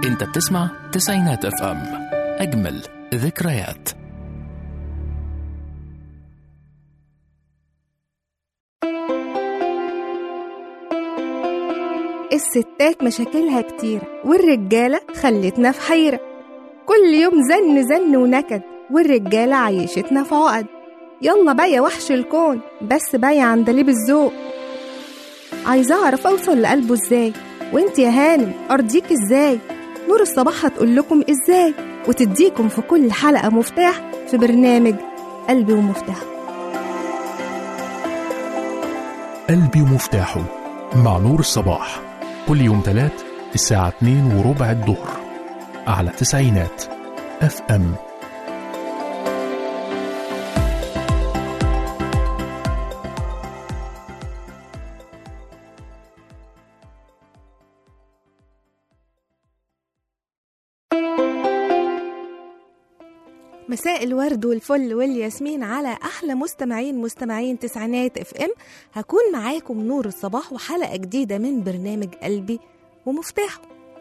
انت بتسمع تسعينات اف ام اجمل ذكريات الستات مشاكلها كتير والرجالة خلتنا في حيرة كل يوم زن زن ونكد والرجالة عيشتنا في عقد يلا بقى يا وحش الكون بس بقى يا عندليب الذوق عايزة أعرف أوصل لقلبه إزاي وإنت يا هانم أرضيك إزاي نور الصباح هتقول لكم إزاي وتديكم في كل حلقة مفتاح في برنامج قلبي ومفتاح قلبي ومفتاحه مع نور الصباح كل يوم تلات الساعة 2 وربع الظهر على تسعينات اف ام مساء الورد والفل والياسمين على احلى مستمعين مستمعين تسعينات اف ام هكون معاكم نور الصباح وحلقه جديده من برنامج قلبي ومفتاحه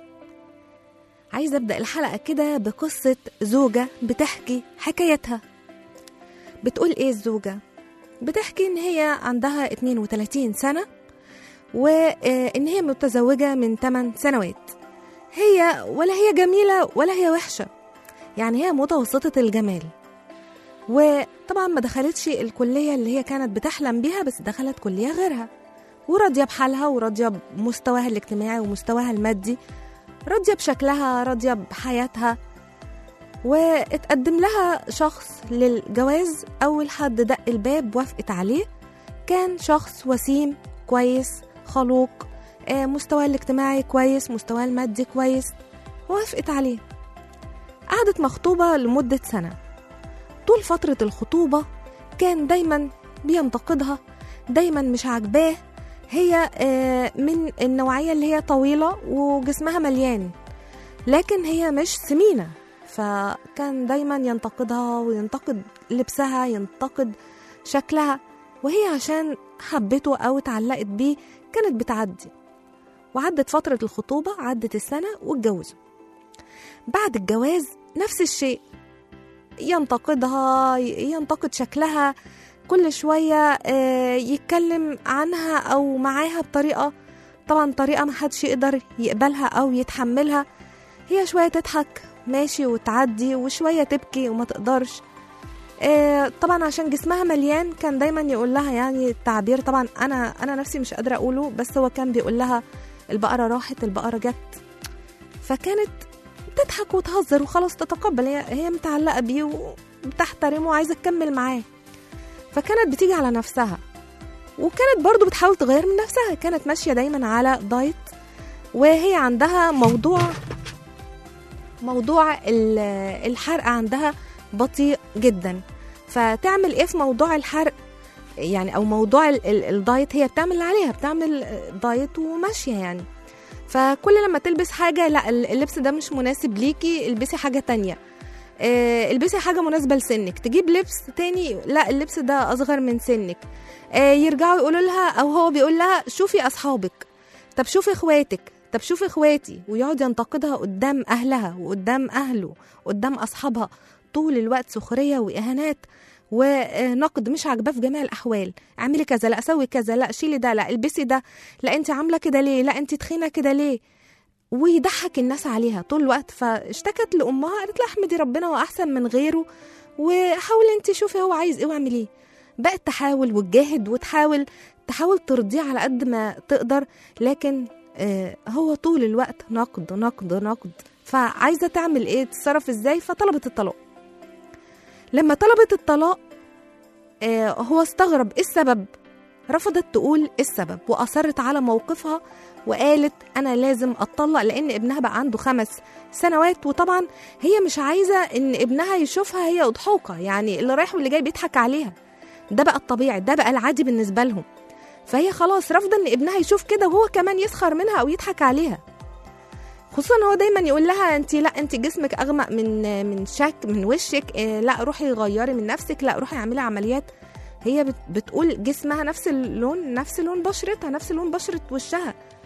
عايزه ابدا الحلقه كده بقصه زوجه بتحكي حكايتها بتقول ايه الزوجه بتحكي ان هي عندها 32 سنه وان هي متزوجه من 8 سنوات هي ولا هي جميله ولا هي وحشه يعني هي متوسطة الجمال وطبعا ما دخلتش الكلية اللي هي كانت بتحلم بيها بس دخلت كلية غيرها وراضية بحالها وراضية بمستواها الاجتماعي ومستواها المادي راضية بشكلها راضية بحياتها واتقدم لها شخص للجواز أول حد دق الباب وافقت عليه كان شخص وسيم كويس خلوق آه، مستواه الاجتماعي كويس مستواه المادي كويس وافقت عليه قعدت مخطوبة لمدة سنة طول فترة الخطوبة كان دايما بينتقدها دايما مش عاجباه هي آه، من النوعية اللي هي طويلة وجسمها مليان لكن هي مش سمينة فكان دايما ينتقدها وينتقد لبسها ينتقد شكلها وهي عشان حبته أو اتعلقت بيه كانت بتعدي وعدت فترة الخطوبة عدت السنة واتجوزوا بعد الجواز نفس الشيء ينتقدها ينتقد شكلها كل شوية آه، يتكلم عنها أو معاها بطريقة طبعا طريقة محدش يقدر يقبلها أو يتحملها هي شوية تضحك ماشي وتعدي وشوية تبكي وما تقدرش آه، طبعا عشان جسمها مليان كان دايما يقول لها يعني التعبير طبعا انا انا نفسي مش قادره اقوله بس هو كان بيقول لها البقره راحت البقره جت فكانت تضحك وتهزر وخلاص تتقبل هي, هي متعلقه بيه وبتحترمه وعايزه تكمل معاه فكانت بتيجي على نفسها وكانت برضو بتحاول تغير من نفسها كانت ماشيه دايما على دايت وهي عندها موضوع موضوع ال- الحرق عندها بطيء جدا فتعمل ايه في موضوع الحرق يعني او موضوع ال- ال- الدايت هي بتعمل اللي عليها بتعمل دايت وماشيه يعني فكل لما تلبس حاجه لا ال- اللبس ده مش مناسب ليكي البسي حاجه تانية آه، البسي حاجه مناسبه لسنك تجيب لبس تاني لا اللبس ده اصغر من سنك آه، يرجعوا يقولوا لها او هو بيقول لها شوفي اصحابك طب شوفي اخواتك طب شوفي اخواتي ويقعد ينتقدها قدام اهلها وقدام اهله قدام اصحابها طول الوقت سخريه واهانات ونقد مش عاجباه في جميع الاحوال اعملي كذا لا اسوي كذا لا شيلي ده لا البسي ده لا انت عامله كده ليه لا انت تخينه كده ليه ويضحك الناس عليها طول الوقت فاشتكت لامها قالت لها احمدي ربنا واحسن من غيره وحاولي انت شوفي هو عايز ايه واعمليه بقت تحاول وتجاهد وتحاول تحاول ترضيه على قد ما تقدر لكن آه هو طول الوقت نقد نقد نقد فعايزه تعمل ايه تتصرف ازاي فطلبت الطلاق لما طلبت الطلاق آه هو استغرب ايه السبب رفضت تقول إيه السبب واصرت على موقفها وقالت انا لازم اتطلق لان ابنها بقى عنده خمس سنوات وطبعا هي مش عايزه ان ابنها يشوفها هي اضحوكه يعني اللي رايح واللي جاي بيضحك عليها ده بقى الطبيعي ده بقى العادي بالنسبه لهم فهي خلاص رافضه ان ابنها يشوف كده وهو كمان يسخر منها او يضحك عليها خصوصا هو دايما يقول لها انت لا انت جسمك اغمق من من شك من وشك اه لا روحي غيري من نفسك لا روحي اعملي عمليات هي بت- بتقول جسمها نفس اللون نفس لون بشرتها نفس لون بشره وشها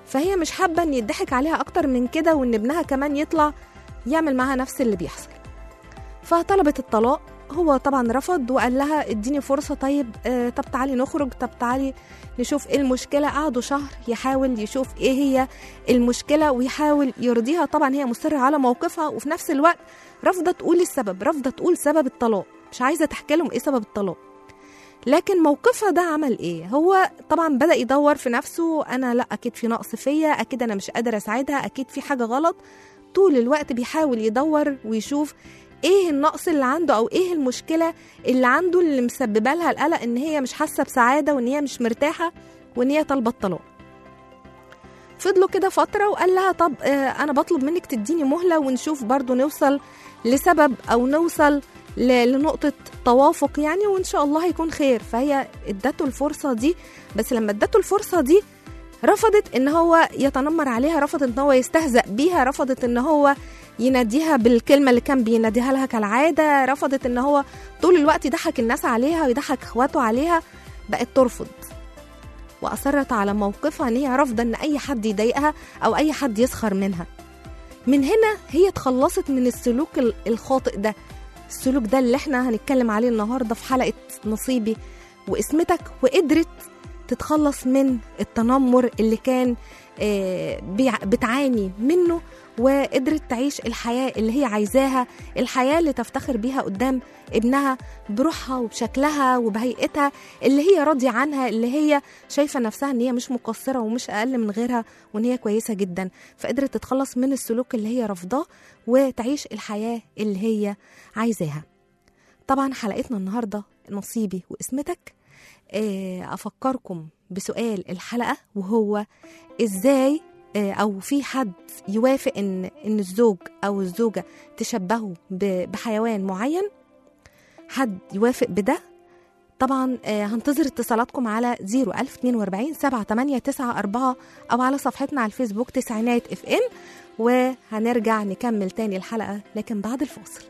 فهي مش حابة ان يضحك عليها اكتر من كده وان ابنها كمان يطلع يعمل معاها نفس اللي بيحصل فطلبت الطلاق هو طبعا رفض وقال لها اديني فرصة طيب آه طب تعالي نخرج طب تعالي نشوف ايه المشكلة قعدوا شهر يحاول يشوف ايه هي المشكلة ويحاول يرضيها طبعا هي مصرة على موقفها وفي نفس الوقت رافضة تقول السبب رافضة تقول سبب الطلاق مش عايزة تحكي لهم ايه سبب الطلاق لكن موقفها ده عمل ايه هو طبعا بدأ يدور في نفسه انا لا اكيد في نقص فيا اكيد انا مش قادر اساعدها اكيد في حاجة غلط طول الوقت بيحاول يدور ويشوف ايه النقص اللي عنده او ايه المشكله اللي عنده اللي مسببه لها القلق ان هي مش حاسه بسعاده وان هي مش مرتاحه وان هي طالبه الطلاق فضلوا كده فتره وقال لها طب آه انا بطلب منك تديني مهله ونشوف برضو نوصل لسبب او نوصل ل- لنقطة توافق يعني وإن شاء الله هيكون خير فهي ادته الفرصة دي بس لما ادته الفرصة دي رفضت ان هو يتنمر عليها رفضت ان هو يستهزأ بيها رفضت ان هو يناديها بالكلمة اللي كان بيناديها لها كالعادة رفضت ان هو طول الوقت يضحك الناس عليها ويضحك اخواته عليها بقت ترفض وأصرت على موقفها ان هي رافضة ان اي حد يضايقها او اي حد يسخر منها من هنا هي اتخلصت من السلوك ال- الخاطئ ده السلوك ده اللي احنا هنتكلم عليه النهارده في حلقة نصيبي واسمتك وقدرت تتخلص من التنمر اللي كان آه، بيع- بتعاني منه وقدرت تعيش الحياة اللي هي عايزاها الحياة اللي تفتخر بيها قدام ابنها بروحها وبشكلها وبهيئتها اللي هي راضية عنها اللي هي شايفة نفسها ان هي مش مقصرة ومش أقل من غيرها وان هي كويسة جدا فقدرت تتخلص من السلوك اللي هي رافضاه وتعيش الحياة اللي هي عايزاها طبعا حلقتنا النهاردة نصيبي واسمتك آه، أفكركم بسؤال الحلقة وهو إزاي آه، أو في حد يوافق إن إن الزوج أو الزوجة تشبهه ب- بحيوان معين حد يوافق بده طبعا آه، هنتظر اتصالاتكم على 01042 7894 أو على صفحتنا على الفيسبوك تسعينات اف ام وهنرجع نكمل تاني الحلقة لكن بعد الفاصل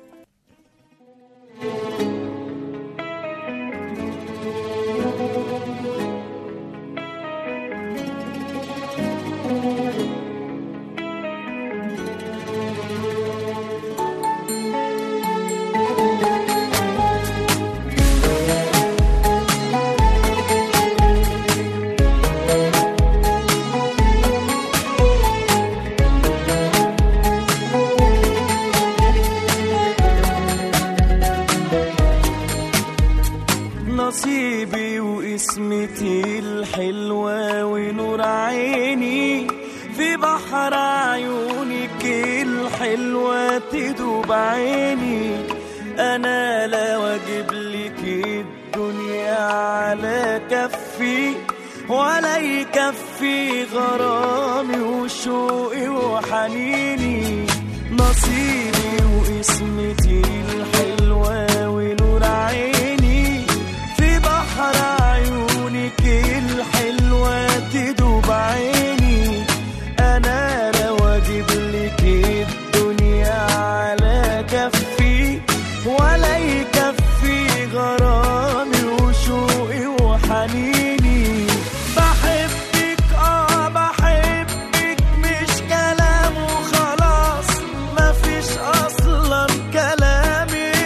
نصيبي واسمتي الحلوة ونور عيني في بحر عيونك الحلوة تدوب عيني أنا لا واجب لك الدنيا على كفي ولا يكفي غرامي وشوقي وحنيني نصيبي واسمتي الحلوة ونور عيني في بحر عيونك الحلوة تدوب عيني أنا لا واجب لك الدنيا على كفي ولا يكفي غرامي وشوقي وحنيني بحبك اه بحبك مش كلام وخلاص مفيش اصلا كلام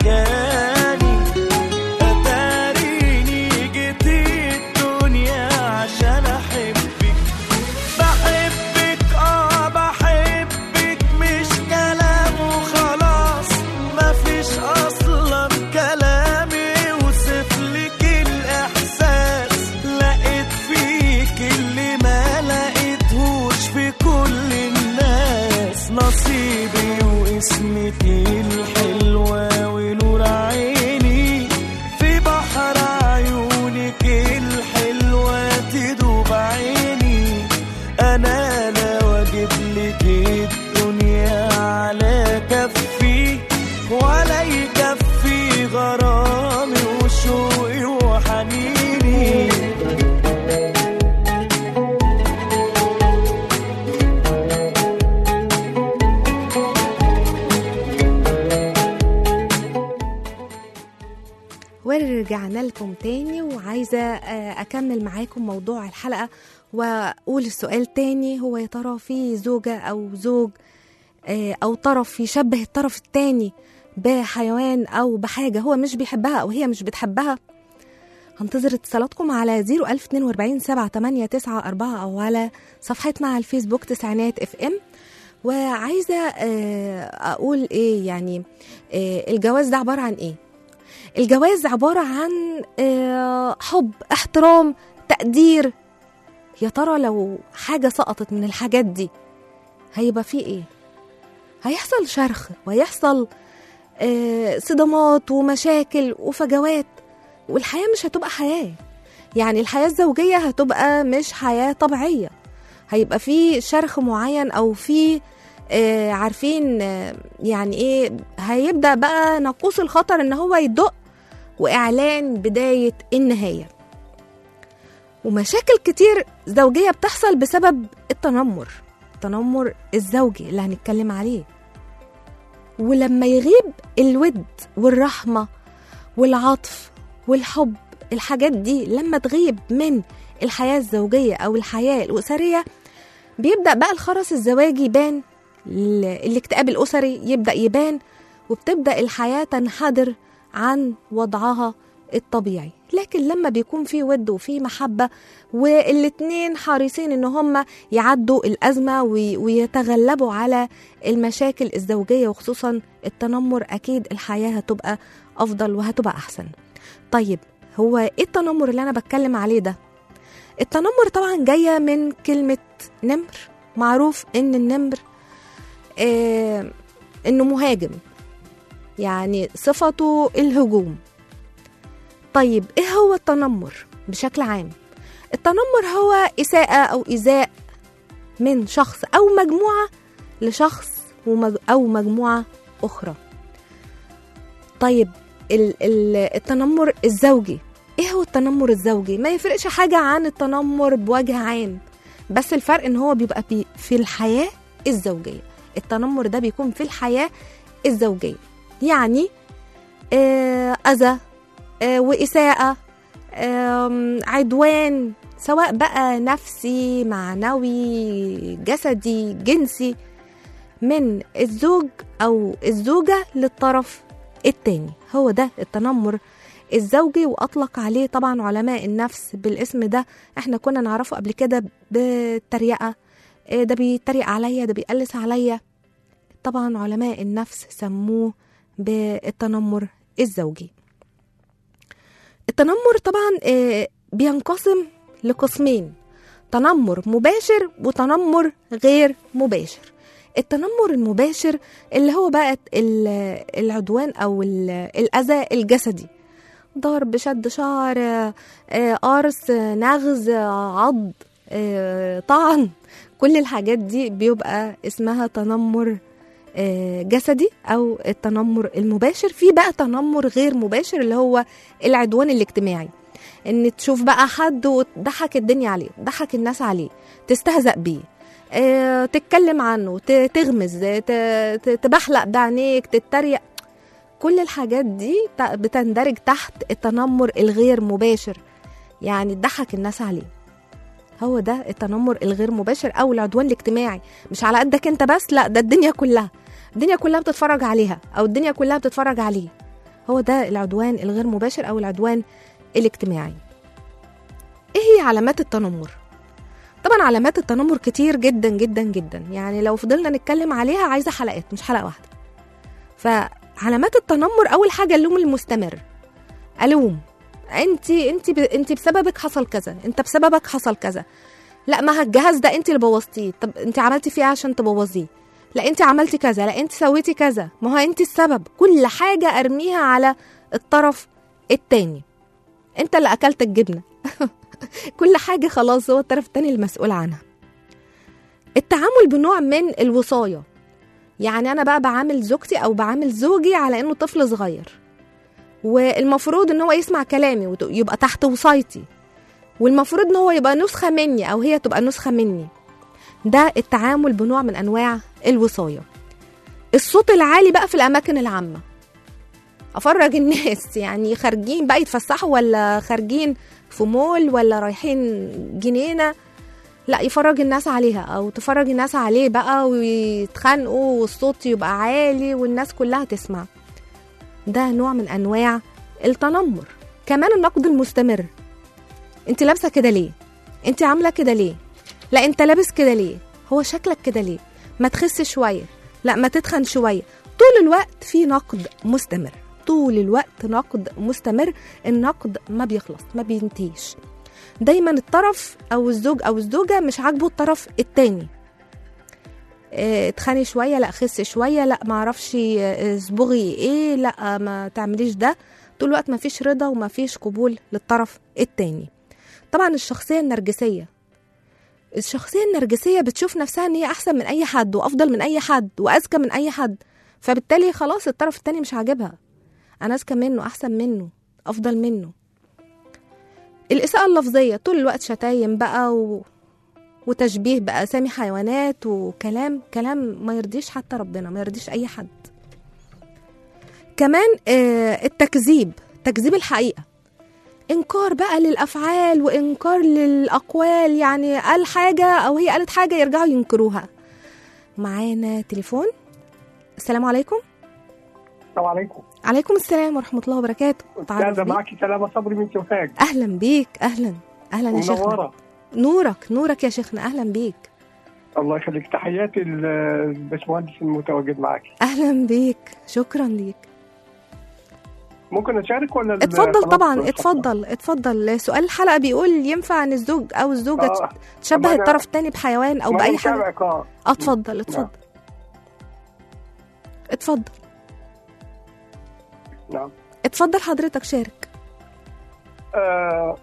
مكاني أتاريني جيت الدنيا عشان أحبك بحبك اه بحبك مش كلام وخلاص مفيش اصلا كلام يوصف لك الاحساس لقيت فيك اللي ما لقيتهوش في كل الناس نصيبي واسمتي الحلوة ونور عيني في بحر عيونك الحلوة تدوب عيني انا لو اجيب لك الدنيا على كفي ولا يكفي غرامي وشوقي وحنيني ورجعنا لكم تاني وعايزة آه، أكمل معاكم موضوع الحلقة وأقول السؤال تاني هو يا ترى في زوجة أو زوج آه، أو طرف يشبه الطرف التاني بحيوان أو بحاجة هو مش بيحبها أو هي مش بتحبها هنتظر اتصالاتكم على 01042 789 أو على صفحتنا على الفيسبوك تسعينات اف ام وعايزة آه، أقول إيه يعني آه، الجواز ده عبارة عن إيه الجواز عبارة عن آه، حب احترام تقدير يا ترى لو حاجة سقطت من الحاجات دي هيبقى فيه ايه هيحصل شرخ وهيحصل آه، صدمات ومشاكل وفجوات والحياة مش هتبقى حياة يعني الحياة الزوجية هتبقى مش حياة طبيعية هيبقى في شرخ معين أو في آه، عارفين آه، يعني ايه هيبدأ بقى ناقوس الخطر ان هو يدق وإعلان بداية النهاية ومشاكل كتير زوجية بتحصل بسبب التنمر التنمر الزوجي اللي هنتكلم عليه ولما يغيب الود والرحمة والعطف والحب الحاجات دي لما تغيب من الحياة الزوجية أو الحياة الأسرية بيبدأ بقى الخرس الزواجي يبان ال- الاكتئاب الأسري يبدأ يبان وبتبدأ الحياة تنحدر عن وضعها الطبيعي لكن لما بيكون في ود وفي محبة والاتنين حريصين ان هم يعدوا الأزمة وي- ويتغلبوا على المشاكل الزوجية وخصوصا التنمر أكيد الحياة هتبقى أفضل وهتبقى أحسن طيب هو ايه التنمر اللي أنا بتكلم عليه ده التنمر طبعا جاية من كلمة نمر معروف ان النمر آه انه مهاجم يعني صفته الهجوم طيب ايه هو التنمر بشكل عام التنمر هو اساءه او ايذاء من شخص او مجموعه لشخص ومج... او مجموعه اخرى طيب ال... ال... التنمر الزوجي ايه هو التنمر الزوجي ما يفرقش حاجه عن التنمر بوجه عام بس الفرق ان هو بيبقى بي... في الحياه الزوجيه التنمر ده بيكون في الحياه الزوجيه يعني آه، اذى آه، واساءه آم، عدوان سواء بقى نفسي معنوي جسدي جنسي من الزوج او الزوجه للطرف التاني هو ده التنمر الزوجي واطلق عليه طبعا علماء النفس بالاسم ده احنا كنا نعرفه قبل كده بالتريقه إيه ده بيتريق عليا ده بيقلس عليا طبعا علماء النفس سموه بالتنمر الزوجي التنمر طبعا آه، بينقسم لقسمين تنمر مباشر وتنمر غير مباشر التنمر المباشر اللي هو بقى ال- العدوان او ال- الاذى الجسدي ضرب شد شعر آه، آه، قرص آه، نغز آه، عض آه، طعن كل الحاجات دي بيبقى اسمها تنمر آه، جسدي او التنمر المباشر في بقى تنمر غير مباشر اللي هو العدوان الاجتماعي ان تشوف بقى حد وتضحك الدنيا عليه تضحك الناس عليه تستهزأ بيه آه، تتكلم عنه ت- تغمز ت- ت- تبحلق بعينيك تتريق كل الحاجات دي ت- بتندرج تحت التنمر الغير مباشر يعني تضحك الناس عليه هو ده التنمر الغير مباشر او العدوان الاجتماعي مش على قدك انت بس لا ده الدنيا كلها الدنيا كلها بتتفرج عليها او الدنيا كلها بتتفرج عليه هو ده العدوان الغير مباشر او العدوان الاجتماعي ايه هي علامات التنمر طبعا علامات التنمر كتير جدا جدا جدا يعني لو فضلنا نتكلم عليها عايزه حلقات مش حلقه واحده فعلامات التنمر اول حاجه اللوم المستمر الوم انت انت ب... انت بسببك حصل كذا انت بسببك حصل كذا لا ما ها الجهاز ده انت اللي بوظتيه طب انت عملتي فيه إيه عشان تبوظيه لا انت عملتي كذا لا انت سويتي كذا ما هو انت السبب كل حاجه ارميها على الطرف التاني انت اللي اكلت الجبنه كل حاجه خلاص هو الطرف التاني المسؤول عنها التعامل بنوع من الوصايه يعني انا بقى بعامل زوجتي او بعامل زوجي على انه طفل صغير والمفروض ان هو يسمع كلامي ويبقى تحت وصايتي والمفروض ان هو يبقى نسخه مني او هي تبقى نسخه مني ده التعامل بنوع من انواع الوصايه الصوت العالي بقى في الاماكن العامه افرج الناس يعني خارجين بقى يتفسحوا ولا خارجين في مول ولا رايحين جنينه لا يفرج الناس عليها او تفرج الناس عليه بقى ويتخانقوا والصوت يبقى عالي والناس كلها تسمع ده نوع من انواع التنمر كمان النقد المستمر انت لابسه كده ليه انت عامله كده ليه لا انت لابس كده ليه هو شكلك كده ليه ما تخس شويه لا ما تتخن شويه طول الوقت في نقد مستمر طول الوقت نقد مستمر النقد ما بيخلص ما بينتهيش دايما الطرف او الزوج او الزوجه مش عاجبه الطرف التاني اه، اتخني شويه لا خس شويه لا ما اعرفش اه، اصبغي ايه لا ما تعمليش ده طول الوقت ما فيش رضا وما فيش قبول للطرف التاني طبعا الشخصيه النرجسيه الشخصيه النرجسيه بتشوف نفسها ان هي احسن من اي حد وافضل من اي حد واذكى من اي حد فبالتالي خلاص الطرف التاني مش عاجبها انا اذكى منه احسن منه افضل منه الإساءة اللفظية طول الوقت شتايم بقى و... وتشبيه بأسامي حيوانات وكلام كلام ما يرضيش حتى ربنا ما يرضيش أي حد كمان آه التكذيب تكذيب الحقيقة إنكار بقى للأفعال وإنكار للأقوال يعني قال حاجة أو هي قالت حاجة يرجعوا ينكروها معانا تليفون السلام عليكم السلام عليكم عليكم السلام ورحمة الله وبركاته تعرف استاذه بيك؟ معاكي سلامه صبري من سوهاج أهلا بيك أهلا أهلا يا شيخنا منوره نورك نورك يا شيخنا اهلا بيك الله يخليك تحياتي للباشمهندس المتواجد معاكي اهلا بيك شكرا ليك ممكن اشارك ولا ال- اتفضل خلاص طبعا خلاص؟ اتفضل اتفضل سؤال الحلقه بيقول ينفع ان الزوج او الزوجه آه. تشبه طب أنا- الطرف الثاني بحيوان او ما باي أنا حاجه متابعك، اه اه اتفضل اتفضل اتفضل نعم اتفضل حضرتك شارك آه،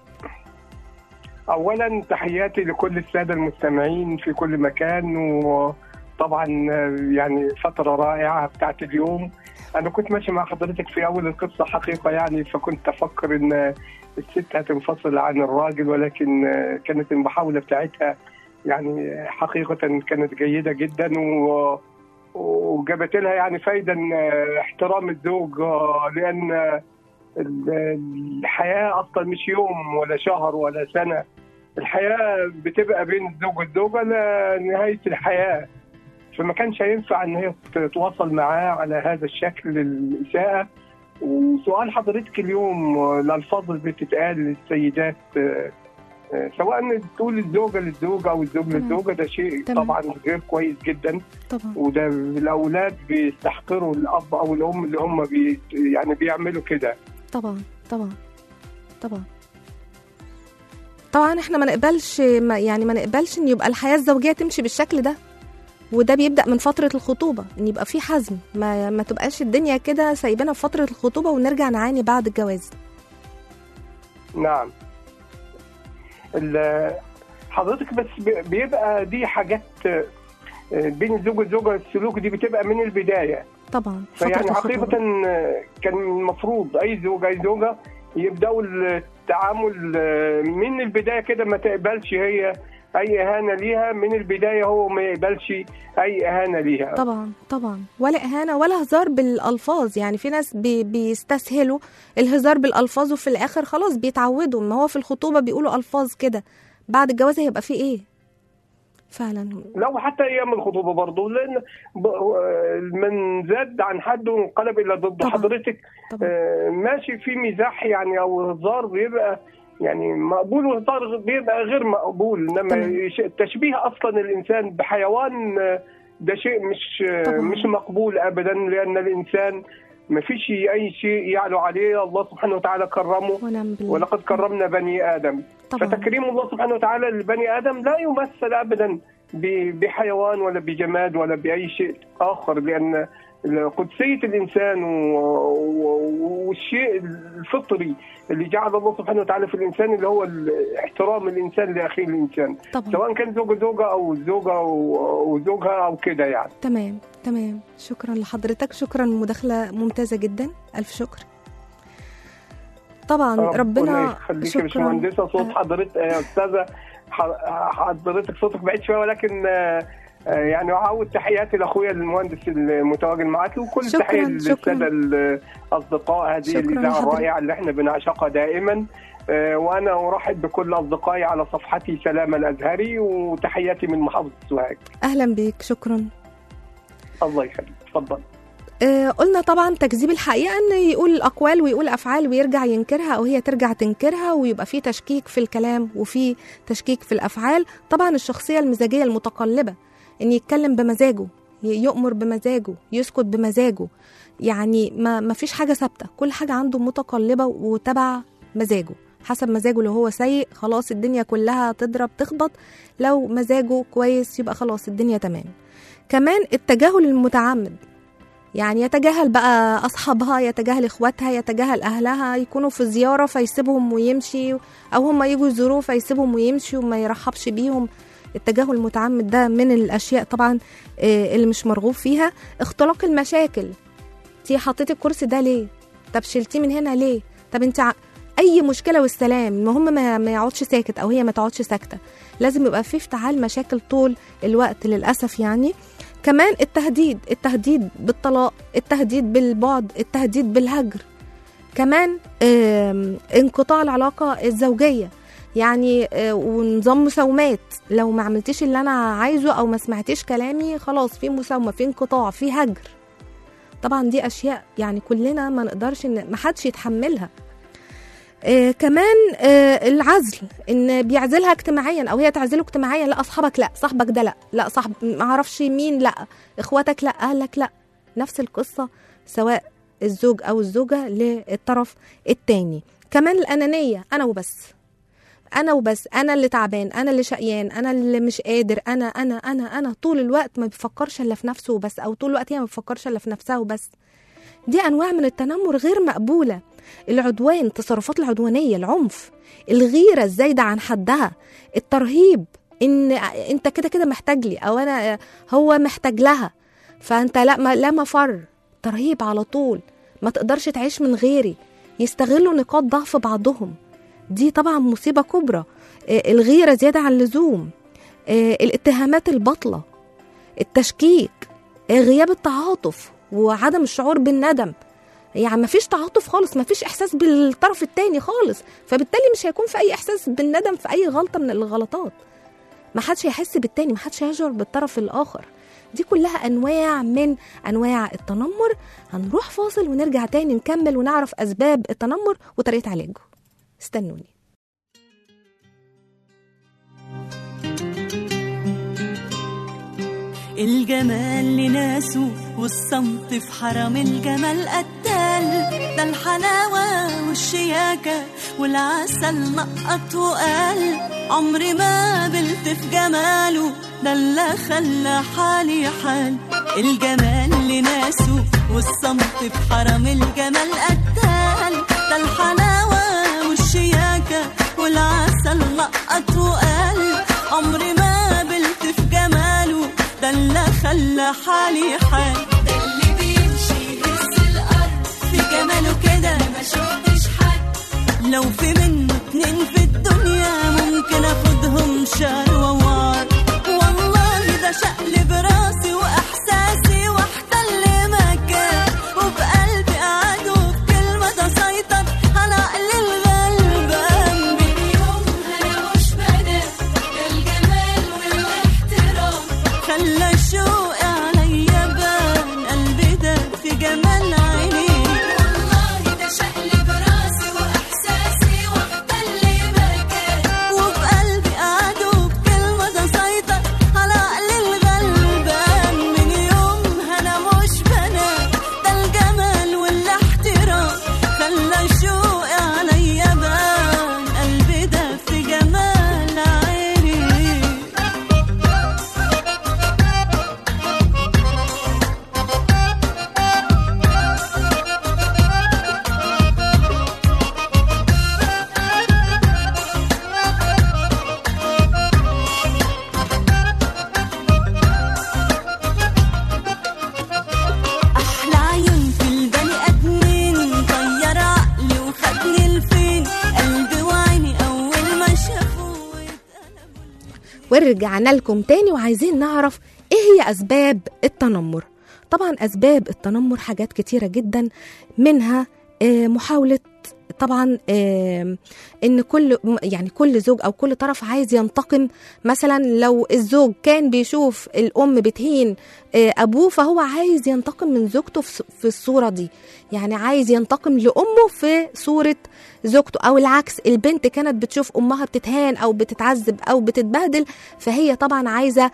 اولا تحياتي لكل الساده المستمعين في كل مكان وطبعا آه، يعني فتره رائعه بتاعت اليوم انا كنت ماشي مع حضرتك في اول القصه حقيقه يعني فكنت افكر ان الست هتنفصل عن الراجل ولكن آه، كانت المحاوله بتاعتها يعني حقيقه كانت جيده جدا و وجابت لها يعني فايده إن احترام الزوج آه، لان آه، ال- الحياة أصلا مش يوم ولا شهر ولا سنة الحياة بتبقى بين الزوج والزوجة لنهاية الحياة فما كانش هينفع إن هي تتواصل معاه على هذا الشكل الإساءة وسؤال حضرتك اليوم آه، الألفاظ اللي بتتقال للسيدات آه، آه، سواء تقول الزوجة للزوجة أو الزوج تمام. للزوجة ده شيء تمام. طبعا غير كويس جدا طبعا وده الأولاد بيستحقروا الأب أو الأم اللي هم بي يعني بيعملوا كده طبعا طبعا طبعا طبعا احنا ما نقبلش ما يعني ما نقبلش ان يبقى الحياه الزوجيه تمشي بالشكل ده وده بيبدا من فتره الخطوبه ان يبقى في حزم ما ما تبقاش الدنيا كده سايبانا في فتره الخطوبه ونرجع نعاني بعد الجواز نعم ال- حضرتك بس بي- بيبقى دي حاجات آه، بين الزوج والزوجة السلوك دي بتبقى من البداية طبعا فتره فيعني حقيقة الخطوبه آه، كان المفروض أي زوج أي زوجة يبدأوا التعامل آه، من البداية كده ما تقبلش هي أي إهانة ليها من البداية هو ما يقبلش أي إهانة ليها طبعا طبعا ولا اهانه ولا هزار بالالفاظ يعني في ناس بي بيستسهلوا الهزار بالالفاظ وفي الاخر خلاص بيتعودوا ما هو في الخطوبه بيقولوا الفاظ كده بعد الجواز هيبقى فيه ايه فعلا لو حتى ايام الخطوبه برضه لان ب- من زاد عن حده انقلب الى ضد طبعاً. حضرتك طبعا آه، ماشي في مزاح يعني او هزار بيبقى يعني مقبول وهزار بيبقى غير مقبول انما تمام. ش- تشبيه اصلا الانسان بحيوان آه، ده شيء مش آه، طبعاً. مش مقبول ابدا لان الانسان ما فيش اي شيء يعلو عليه الله سبحانه وتعالى كرمه ونعم بالله ولقد كرمنا بني ادم طبعا فتكريم الله سبحانه وتعالى لبني ادم لا يمثل ابدا ب- بحيوان ولا بجماد ولا باي شيء اخر لان قدسيه الانسان و- و- والشيء الفطري اللي جعل الله سبحانه وتعالى في الانسان اللي هو ال- احترام الانسان لاخيه الانسان طبعا سواء كان زوجه زوجه او زوجه و- وزوجها او كده يعني تمام تمام شكرا لحضرتك شكرا مداخلة ممتازة جدا ألف شكر طبعا ربنا يخليك يا شكرا باشمهندسه صوت آه. حضرتك يا استاذه ح- حضرتك صوتك بعيد شويه ولكن آه، آه، يعني اعود تحياتي لاخويا المهندس المتواجد معاك وكل شكراً، تحيه شكراً. للساده الاصدقاء هذه شكراً الاذاعه لحضرتك. الرائعه اللي احنا بنعشقها دائما آه، وانا ارحب بكل اصدقائي على صفحتي سلام الازهري وتحياتي من محافظه سوهاج أهلا بيك شكرا الله يخليك تفضل آه، قلنا طبعا تكذيب الحقيقة ان يقول أقوال ويقول أفعال ويرجع ينكرها أو هي ترجع تنكرها ويبقى في تشكيك في الكلام وفي تشكيك في الأفعال طبعا الشخصية المزاجية المتقلبة ان يتكلم بمزاجه ي- يؤمر بمزاجه يسكت بمزاجه يعني ما, ما فيش حاجة ثابتة كل حاجة عنده متقلبة وتبع مزاجه حسب مزاجه لو هو سيء خلاص الدنيا كلها تضرب تخبط لو مزاجه كويس يبقى خلاص الدنيا تمام كمان التجاهل المتعمد يعني يتجاهل بقى اصحابها يتجاهل اخواتها يتجاهل اهلها يكونوا في زياره فيسيبهم ويمشي او هم يجوا يزوروه فيسيبهم ويمشي وما يرحبش بيهم التجاهل المتعمد ده من الاشياء طبعا آه، اللي مش مرغوب فيها اختلاق المشاكل انت حطيتي الكرسي ده ليه طب شلتيه من هنا ليه طب انت ع... اي مشكله والسلام المهم ما, ما يقعدش ساكت او هي ما تقعدش ساكته لازم يبقى في افتعال مشاكل طول الوقت للاسف يعني كمان التهديد التهديد بالطلاق التهديد بالبعد التهديد بالهجر كمان آم، انقطاع العلاقة الزوجية يعني آه، ونظام مساومات لو ما عملتيش اللي انا عايزه او ما سمعتيش كلامي خلاص في مساومة في انقطاع في هجر طبعا دي اشياء يعني كلنا ما نقدرش ان ما حدش يتحملها آه كمان آه العزل ان بيعزلها اجتماعيا او هي تعزله اجتماعيا لا اصحابك لا صاحبك ده لا لا صاحب ما اعرفش مين لا اخواتك لا اهلك لا نفس القصه سواء الزوج او الزوجه للطرف التاني كمان الانانيه انا وبس انا وبس انا اللي تعبان انا اللي شقيان انا اللي مش قادر انا انا انا انا طول الوقت ما بيفكرش الا في نفسه وبس او طول الوقت هي ما بتفكرش الا في نفسها وبس دي انواع من التنمر غير مقبوله العدوان التصرفات العدوانيه العنف الغيره الزايده عن حدها الترهيب ان انت كده كده محتاج لي او انا هو محتاج لها فانت لا ما لا مفر ترهيب على طول ما تقدرش تعيش من غيري يستغلوا نقاط ضعف بعضهم دي طبعا مصيبه كبرى آه، الغيره زياده عن اللزوم آه، الاتهامات الباطله التشكيك آه، غياب التعاطف وعدم الشعور بالندم يعني ما فيش تعاطف خالص ما فيش احساس بالطرف التاني خالص فبالتالي مش هيكون في اي احساس بالندم في اي غلطه من الغلطات ما حدش هيحس بالتاني ما حدش هيشعر بالطرف الاخر دي كلها انواع من انواع التنمر هنروح فاصل ونرجع تاني نكمل ونعرف اسباب التنمر وطريقه علاجه استنوني الجمال لناسه والصمت في حرم الجمال قتال ده الحلاوة والشياكة والعسل نقط وقال عمري ما قبلت في جماله ده اللي خلى حالي حال الجمال لناسه والصمت في حرم الجمال قتال ده الحلاوة والشياكة والعسل نقط وقال عمري ما قبلت في جماله ده اللي خلى حالي حال ده اللي بيمشي يهز الارض في جماله كده ما شفتش حد لو في منه اتنين في الدنيا ممكن اخدهم شهر ووار والله ده شقلب راسي واحساسي واحتل مكان وبقلبي قعد وبكلمه ده سيطر على عقل الغلبان باليوم انا مش بنام ده الجمال والاحترام ورجعنا لكم تاني وعايزين نعرف ايه هي اسباب التنمر طبعا اسباب التنمر حاجات كتيره جدا منها آه، محاوله طبعا آه، ان كل يعني كل زوج او كل طرف عايز ينتقم مثلا لو الزوج كان بيشوف الام بتهين آه، ابوه فهو عايز ينتقم من زوجته في في الصوره دي يعني عايز ينتقم لامه في صوره زوجته او العكس البنت كانت بتشوف امها بتتهان او بتتعذب او بتتبهدل فهي طبعا عايزه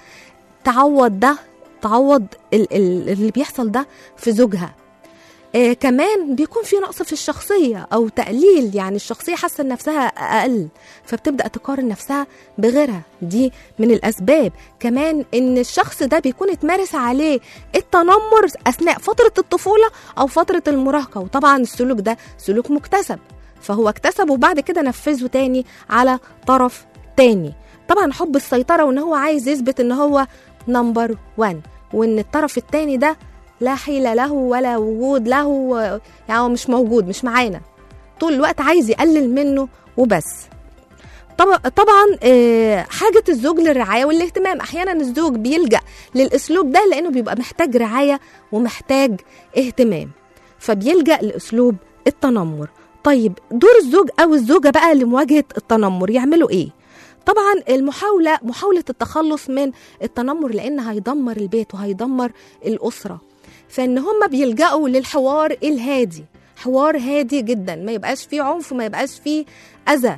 تعوض ده تعوض ال- ال- اللي بيحصل ده في زوجها آه كمان بيكون في نقص في الشخصية أو تقليل يعني الشخصية حاسة إن نفسها أقل فبتبدأ تقارن نفسها بغيرها دي من الأسباب كمان إن الشخص ده بيكون اتمارس عليه التنمر أثناء فترة الطفولة أو فترة المراهقة وطبعا السلوك ده سلوك مكتسب فهو اكتسبه وبعد كده نفذه تاني على طرف تاني طبعا حب السيطرة وإن هو عايز يثبت إن هو نمبر 1 وإن الطرف التاني ده لا حيلة له ولا وجود له يعني هو مش موجود مش معانا طول الوقت عايز يقلل منه وبس طبعا طبعا آه، حاجة الزوج للرعاية والاهتمام أحيانا الزوج بيلجأ للأسلوب ده لأنه بيبقى محتاج رعاية ومحتاج اهتمام فبيلجأ لأسلوب التنمر طيب دور الزوج أو الزوجة بقى لمواجهة التنمر يعملوا إيه؟ طبعا المحاولة محاولة التخلص من التنمر لأن هيدمر البيت وهيدمر الأسرة فإن هم بيلجأوا للحوار الهادي حوار هادي جدا ما يبقاش فيه عنف ما يبقاش فيه أذى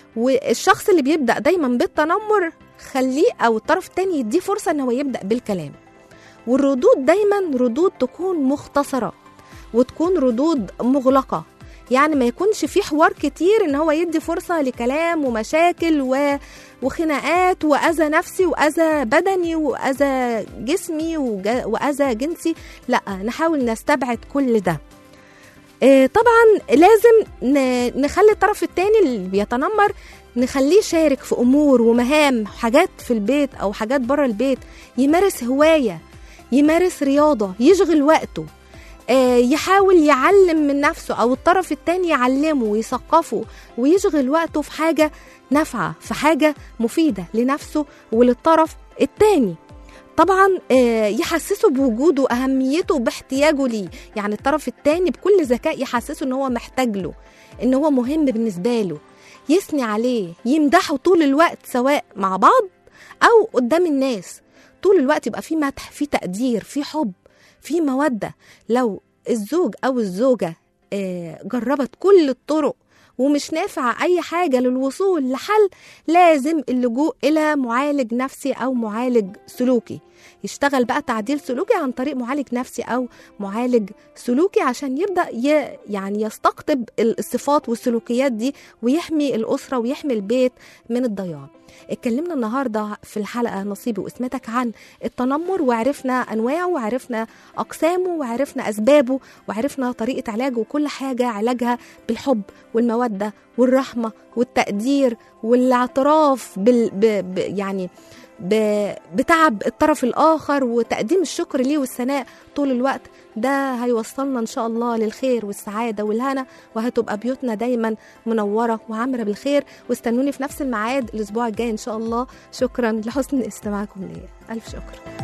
والشخص اللي بيبدأ دايما بالتنمر خليه أو الطرف التاني يديه فرصة إن هو يبدأ بالكلام والردود دايما ردود تكون مختصرة وتكون ردود مغلقة يعني ما يكونش في حوار كتير ان هو يدي فرصة لكلام ومشاكل و... وخناقات وأذى نفسي وأذى بدني وأذى جسمي وج... وأذى جنسي لا نحاول نستبعد كل ده آه، طبعا لازم ن- نخلي الطرف التاني اللي بيتنمر نخليه يشارك في امور ومهام حاجات في البيت او حاجات بره البيت يمارس هوايه يمارس رياضه يشغل وقته آه، يحاول يعلم من نفسه او الطرف التاني يعلمه ويثقفه ويشغل وقته في حاجه نافعه في حاجه مفيده لنفسه وللطرف التاني طبعا آه، يحسسه بوجوده اهميته باحتياجه ليه يعني الطرف التاني بكل ذكاء يحسسه ان هو محتاج له ان هو مهم بالنسبه له يثني عليه يمدحه طول الوقت سواء مع بعض او قدام الناس طول الوقت يبقى في مدح في تقدير في حب في موده لو الزوج او الزوجه آه، جربت كل الطرق ومش نافع اي حاجه للوصول لحل لازم اللجوء الى معالج نفسي او معالج سلوكي يشتغل بقى تعديل سلوكي عن طريق معالج نفسي او معالج سلوكي عشان يبدا ي... يعني يستقطب الصفات والسلوكيات دي ويحمي الاسره ويحمي البيت من الضياع اتكلمنا النهارده في الحلقه نصيبي واسمتك عن التنمر وعرفنا انواعه وعرفنا اقسامه وعرفنا اسبابه وعرفنا طريقه علاجه وكل حاجه علاجها بالحب والموده والرحمه والتقدير والاعتراف بال ب... ب... يعني ب... بتعب الطرف الاخر وتقديم الشكر ليه والثناء طول الوقت ده هيوصلنا ان شاء الله للخير والسعاده والهنا وهتبقى بيوتنا دايما منوره وعامره بالخير واستنوني في نفس الميعاد الاسبوع الجاي ان شاء الله شكرا لحسن استماعكم ليا الف شكر